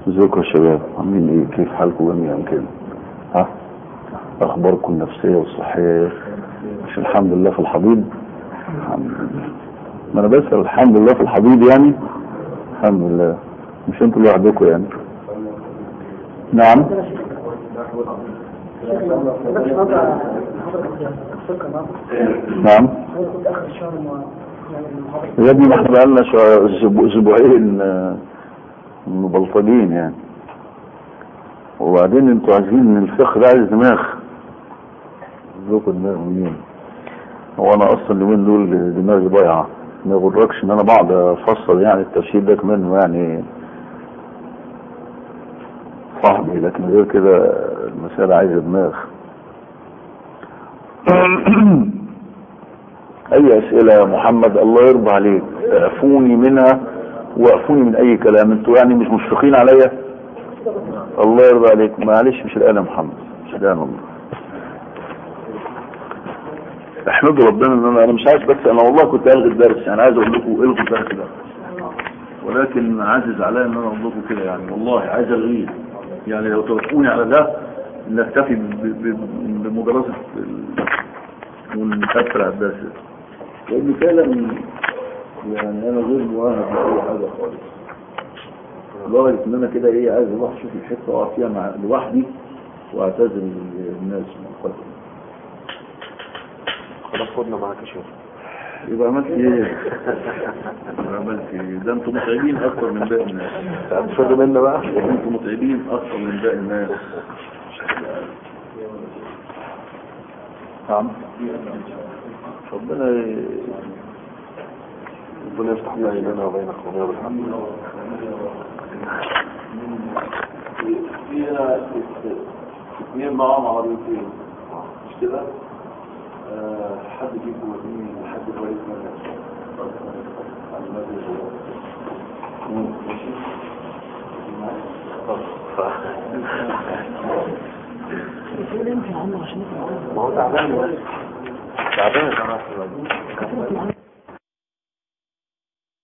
ازيكم يا شباب عاملين ايه كيف حالكم جميعا كده ها اخباركم النفسيه والصحيه ايه مش الحمد لله في الحضيض الحمد لله ما انا بسال الحمد لله في الحضيض يعني الحمد لله مش انتوا لوحدكم يعني نعم نعم يا ابني ما احنا بقالنا شو- اسبوع- اسبوعين آه، مبلطجين يعني وبعدين انتوا عايزين ان الفقه ده عايز دماغ ذوقوا دماغ منين هو انا اصلا اليومين دول دماغي ضايعه ما يغركش ان انا بقعد افصل يعني التفسير ده كمان يعني صاحبي لكن غير كده المسألة عايزة دماغ اي اسئلة يا محمد الله يرضى عليك اعفوني منها واعفوني من اي كلام انتوا يعني مش مشفقين عليا الله يرضى عليك معلش مش الان يا محمد مش الان والله احمدوا ربنا ان انا انا مش عايز بس انا والله كنت الغي الدرس يعني عايز اقول لكم الغوا الدرس ده ولكن عاجز عليا ان انا اقول لكم كده يعني والله عايز الغيه يعني لو توافقوني على ده نكتفي ب- ب- بمدرسة ال- ونكفر على الدرس ده. لان فعلا يعني انا غير مؤهل لاي حاجه خالص لدرجه ان انا كده ايه عايز اروح اشوف الحته اقف فيها مع لوحدي واعتزل الناس مؤقتا خلاص خدنا معاك يا شيخ يبقى عملت ايه؟ يبقى عملت ايه؟ ده انتوا متعبين اكتر من باقي الناس هتفرج منا بقى انتوا متعبين اكتر من باقي الناس نعم ربنا ي- ربنا يفتح بيننا وبينكم يا رب الحمد فيها اثنين معاهم عربيتين مش كده؟ آه، حد فيكم وديني حد كويس منها ماشي ما هو تعبان تعبان